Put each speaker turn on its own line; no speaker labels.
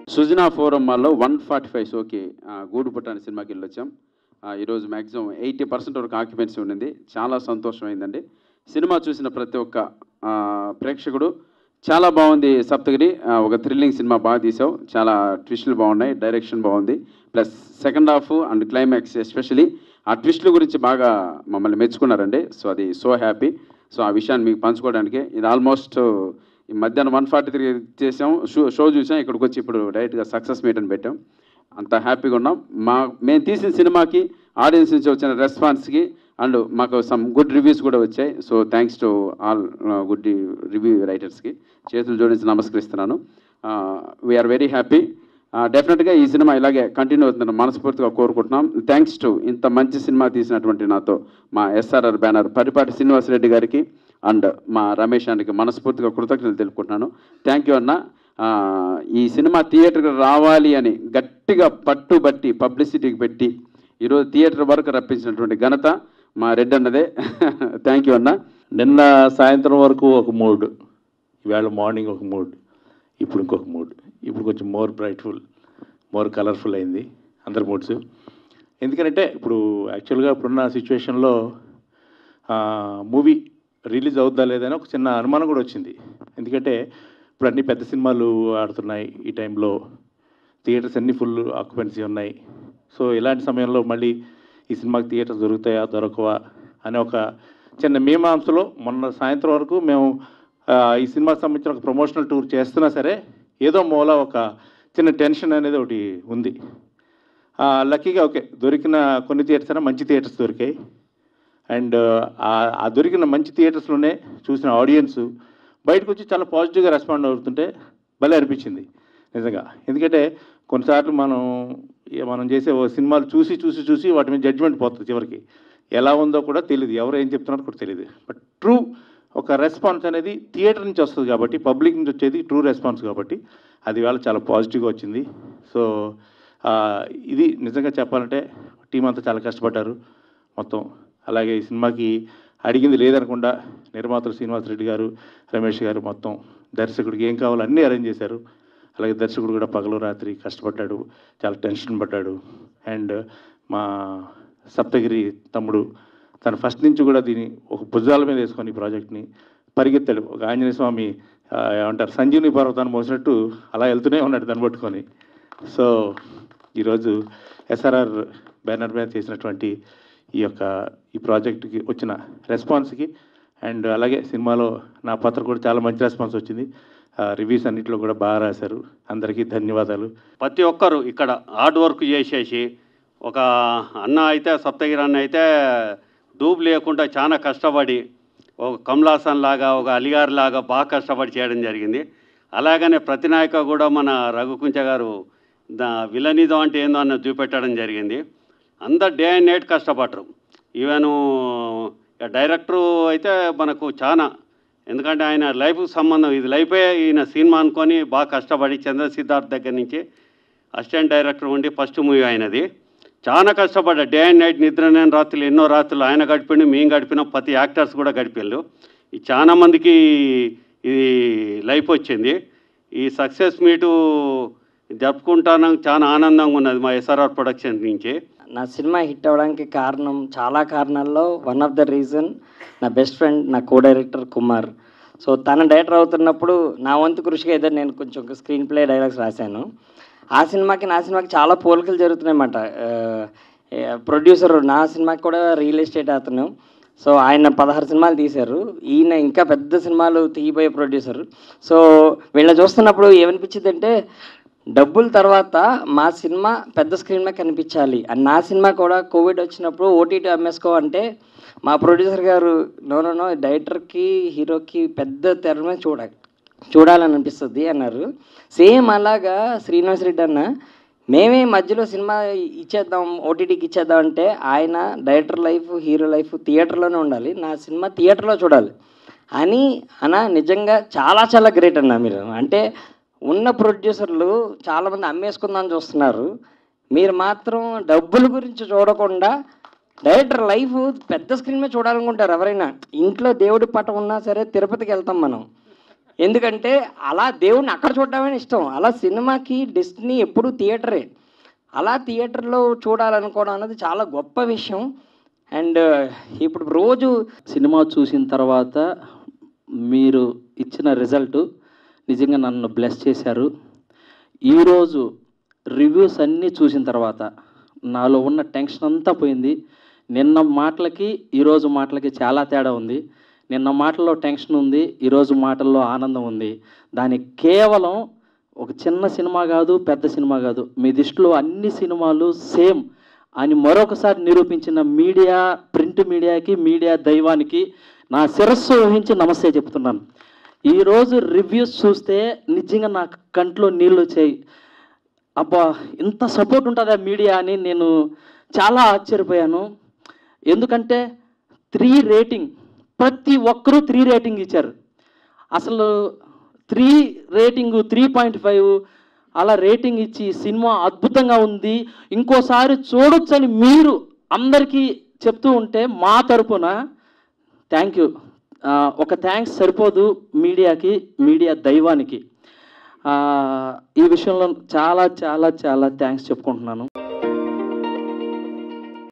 Sujana forum మాల్లో one forty five షోకి ఆ, గూడు పుట్టాని సినిమాకి వెళ్ళొచ్చాం ఆ, ఈరోజు మ్యాక్సిమం ఎయిటీ పర్సెంట్ వరకు ఆక్యుపెన్సీ ఉండింది చాలా సంతోషమైందండి సినిమా చూసిన ప్రతి ఒక్క ఆ, ప్రేక్షకుడు చాలా బాగుంది సప్తగిరి ఆ, ఒక థ్రిల్లింగ్ సినిమా బాగా తీసావు చాలా ట్విస్టులు బాగున్నాయి డైరెక్షన్ బాగుంది plus second half and climax especially ఆ ట్విస్టుల గురించి బాగా మమ్మల్ని మెచ్చుకున్నారండి సో అది సో హ్యాపీ సో ఆ విషయాన్ని మీకు పంచుకోవడానికి ఇది ఆల్మోస్ట్ ఈ మధ్యాహ్నం వన్ ఫార్టీ త్రీ చేసాం షో షో చూసాం ఇక్కడికి వచ్చి ఇప్పుడు డైరెక్ట్గా సక్సెస్ మీట్ అని పెట్టాం అంత హ్యాపీగా ఉన్నాం మా మేము తీసిన సినిమాకి ఆడియన్స్ నుంచి వచ్చిన రెస్పాన్స్కి అండ్ మాకు సమ్ గుడ్ రివ్యూస్ కూడా వచ్చాయి so thanks to all good review రైటర్స్కి చేతులు జోడించి నమస్కరిస్తున్నాను వీఆర్ వెరీ హ్యాపీ డెఫినెట్గా ఈ సినిమా ఇలాగే కంటిన్యూ అవుతుందని మనస్ఫూర్తిగా కోరుకుంటున్నాం థ్యాంక్స్ టు ఇంత మంచి సినిమా తీసినటువంటి నాతో మా ఎస్ఆర్ఆర్ బ్యానర్ పరిపాటి శ్రీనివాసరెడ్డి గారికి అండ్ మా రమేష్ అన్నకి మనస్ఫూర్తిగా కృతజ్ఞతలు తెలుపుకుంటున్నాను థ్యాంక్ యూ అన్న ఆ, ఈ సినిమా థియేటర్కి రావాలి అని గట్టిగా పట్టుబట్టి పబ్లిసిటీకి పెట్టి ఈరోజు థియేటర్ వరకు రప్పించినటువంటి ఘనత మా రెడ్డి అన్నదే థ్యాంక్ యూ అన్న
నిన్న సాయంత్రం వరకు ఒక మూడ్ ఇవాళ మార్నింగ్ ఒక మూడ్ ఇప్పుడు ఇంకొక మూడ్ ఇప్పుడు కొంచెం మోర్ బ్రైట్ఫుల్ మోర్ కలర్ఫుల్ అయింది అందరి మూడ్స్ ఎందుకంటే ఇప్పుడు యాక్చువల్గా ఇప్పుడున్న సిచ్యువేషన్లో మూవీ రిలీజ్ అవుద్దా లేదని ఒక చిన్న అనుమానం కూడా వచ్చింది ఎందుకంటే ఇప్పుడు అన్ని పెద్ద సినిమాలు ఆడుతున్నాయి ఈ టైంలో థియేటర్స్ అన్ని ఫుల్ ఆక్యుపెన్సీ ఉన్నాయి సో ఇలాంటి సమయంలో మళ్ళీ ఈ సినిమాకి థియేటర్స్ దొరుకుతాయా దొరకవా అనే ఒక చిన్న మీమాంసలో మొన్న సాయంత్రం వరకు మేము ఆ, ఈ సినిమాకి సంబంధించిన ఒక ప్రమోషనల్ టూర్ చేస్తున్నా సరే ఏదో మూల ఒక చిన్న టెన్షన్ అనేది ఒకటి ఉంది ఆ, లక్కీగా ఓకే దొరికిన కొన్ని థియేటర్స్ అయినా మంచి థియేటర్స్ దొరికాయి అండ్ ఆ- ఆ దొరికిన మంచి థియేటర్స్లోనే చూసిన ఆడియన్స్ బయటకు వచ్చి చాలా పాజిటివ్గా రెస్పాండ్ అవుతుంటే భలే అనిపించింది నిజంగా ఎందుకంటే కొన్నిసార్లు మనం ఏ- మనం చేసే ఓ సినిమాలు చూసి చూసి చూసి వాటి మీద జడ్జిమెంట్ పోతుంది చివరికి ఎలా ఉందో కూడా తెలియదు ఎవరు ఏం చెప్తున్నారో కూడా తెలియదు బట్ ట్రూ ఒక రెస్పాన్స్ అనేది థియేటర్ నుంచి వస్తుంది కాబట్టి పబ్లిక్ నుంచి వచ్చేది ట్రూ రెస్పాన్స్ కాబట్టి అది వేళ చాలా పాజిటివ్గా వచ్చింది సో ఆ, ఇది నిజంగా చెప్పాలంటే టీం అంతా చాలా కష్టపడ్డారు మొత్తం అలాగే ఈ సినిమాకి అడిగింది లేదనకుండా నిర్మాతలు శ్రీనివాసరెడ్డి గారు రమేష్ గారు మొత్తం దర్శకుడికి ఏం కావాలో అన్నీ అరేంజ్ చేశారు అలాగే దర్శకుడు కూడా పగలు రాత్రి కష్టపడ్డాడు చాలా టెన్షన్ పడ్డాడు అండ్ మా సప్తగిరి తమ్ముడు తను ఫస్ట్ నుంచి కూడా దీన్ని ఒక భుజాల మీద వేసుకొని ఈ ప్రాజెక్ట్ని పరిగెత్తాడు ఒక ఆంజనేయ స్వామి ఆ, ఏమంటారు సంజీవని పర్వతాన్ని మోసినట్టు అలా వెళ్తూనే ఉన్నాడు దాన్ని పట్టుకొని సో ఈరోజు ఎస్ఆర్ఆర్ బ్యానర్ మీద చేసినటువంటి ఈ యొక్క ఈ ప్రాజెక్ట్కి వచ్చిన రెస్పాన్స్కి అండ్ అలాగే సినిమాలో నా పాత్ర కూడా చాలా మంచి రెస్పాన్స్ వచ్చింది రివ్యూస్ అన్నింటిలో కూడా బాగా రాశారు అందరికీ ధన్యవాదాలు
ప్రతి ఒక్కరు ఇక్కడ హార్డ్ వర్క్ చేసేసి ఒక అన్న అయితే సప్తగిరి అన్న అయితే డూబ్ లేకుండా చాలా కష్టపడి ఒక కమలాసన్ లాగా ఒక అలిగార్ లాగా బాగా కష్టపడి చేయడం జరిగింది అలాగనే ప్రతి నాయక కూడా మన రఘుకుంచ గారు దా విలనిజం అంటే ఏందో అన్న చూపెట్టడం జరిగింది అందరు డే అండ్ నైట్ కష్టపడరు ఈవెన్ డైరెక్టరు అయితే మనకు చాలా ఎందుకంటే ఆయన లైఫ్ సంబంధం ఇది లైఫే ఈయన సినిమా అనుకొని బాగా కష్టపడి చంద్ర సిద్ధార్థ్ దగ్గర నుంచి అసిస్టెంట్ డైరెక్టర్ ఉండి ఫస్ట్ మూవీ అయినది చాలా కష్టపడ్డా డే అండ్ నైట్ నిద్రలేని రాత్రులు ఎన్నో రాత్రులు ఆయన గడిపిండు మేము గడిపిన ప్రతి యాక్టర్స్ కూడా గడిపిళ్ళు ఈ చాలా మందికి ఇది లైఫ్ వచ్చింది ఈ సక్సెస్ మీటు జరుపుకుంటాను చాలా ఆనందంగా ఉన్నది మా ఎస్ఆర్ఆర్ ప్రొడక్షన్ నుంచి
నా సినిమా హిట్ అవ్వడానికి కారణం చాలా కారణాల్లో వన్ ఆఫ్ ద రీజన్ నా బెస్ట్ ఫ్రెండ్ నా కో డైరెక్టర్ కుమార్ సో తన డైరెక్టర్ అవుతున్నప్పుడు నా వంతు కృషిగా ఏదో నేను కొంచెం స్క్రీన్ ప్లే డైలాగ్స్ రాశాను ఆ సినిమాకి నా సినిమాకి చాలా పోలికలు జరుగుతున్నాయన్నమాట ప్రొడ్యూసర్ నా సినిమాకి కూడా రియల్ ఎస్టేట్ అతను సో ఆయన పదహారు సినిమాలు తీశారు ఈయన ఇంకా పెద్ద సినిమాలు తీయబోయే ప్రొడ్యూసర్ సో వీళ్ళని చూస్తున్నప్పుడు ఏమనిపించింది అంటే డబ్బుల తర్వాత మా సినిమా పెద్ద స్క్రీన్ మీద కనిపించాలి అండ్ నా సినిమా కూడా కోవిడ్ వచ్చినప్పుడు ఓటీటీ అమ్మేసుకో అంటే మా ప్రొడ్యూసర్ గారు నో నో నో డైరెక్టర్కి హీరోకి పెద్ద తెర మీద చూడ చూడాలని అనిపిస్తుంది అన్నారు సేమ్ అలాగా శ్రీనివాస్ రెడ్డి అన్న మేమే మధ్యలో సినిమా ఇచ్చేద్దాం ఓటీటీకి ఇచ్చేద్దాం అంటే ఆయన డైరెక్టర్ లైఫ్ హీరో లైఫ్ థియేటర్లోనే ఉండాలి నా సినిమా థియేటర్లో చూడాలి అని అన్న నిజంగా చాలా చాలా గ్రేట్ అన్న మీరు అంటే ఉన్న ప్రొడ్యూసర్లు చాలామంది అమ్మేసుకుందామని చూస్తున్నారు మీరు మాత్రం డబ్బుల గురించి చూడకుండా డైరెక్టర్ లైఫ్ పెద్ద స్క్రీన్ మీద చూడాలనుకుంటారు ఎవరైనా ఇంట్లో దేవుడి పటం ఉన్నా సరే తిరుపతికి వెళ్తాం మనం ఎందుకంటే అలా దేవుణ్ణి అక్కడ చూడడమే ఇష్టం అలా సినిమాకి డెస్టినీ ఎప్పుడు థియేటరే అలా థియేటర్లో చూడాలనుకోవడం అనేది చాలా గొప్ప విషయం అండ్ ఇప్పుడు రోజు
సినిమా చూసిన తర్వాత మీరు ఇచ్చిన రిజల్ట్ నిజంగా నన్ను బ్లెస్ చేశారు ఈరోజు రివ్యూస్ అన్నీ చూసిన తర్వాత నాలో ఉన్న టెన్షన్ అంతా పోయింది నిన్న మాటలకి ఈరోజు మాటలకి చాలా తేడా ఉంది నిన్న మాటల్లో టెన్షన్ ఉంది ఈరోజు మాటల్లో ఆనందం ఉంది దానికి కేవలం ఒక చిన్న సినిమా కాదు పెద్ద సినిమా కాదు మీ దృష్టిలో అన్ని సినిమాలు సేమ్ అని మరొకసారి నిరూపించిన మీడియా ప్రింట్ మీడియాకి మీడియా దైవానికి నా శిరస్సు ఊహించి నమస్తే చెప్తున్నాను ఈరోజు రివ్యూస్ చూస్తే నిజంగా నాకు కంట్లో నీళ్ళు వచ్చాయి అబ్బా ఇంత సపోర్ట్ ఉంటుందా మీడియా అని నేను చాలా ఆశ్చర్యపోయాను ఎందుకంటే త్రీ రేటింగ్ ప్రతి ఒక్కరూ త్రీ రేటింగ్ ఇచ్చారు అసలు three rating three point five అలా రేటింగ్ ఇచ్చి సినిమా అద్భుతంగా ఉంది ఇంకోసారి చూడొచ్చని మీరు అందరికీ చెప్తూ ఉంటే మా తరపున థ్యాంక్ యూ ఒక థ్యాంక్స్ సరిపోదు మీడియాకి మీడియా దైవానికి ఆ, ఈ విషయంలో చాలా చాలా చాలా థ్యాంక్స్ చెప్పుకుంటున్నాను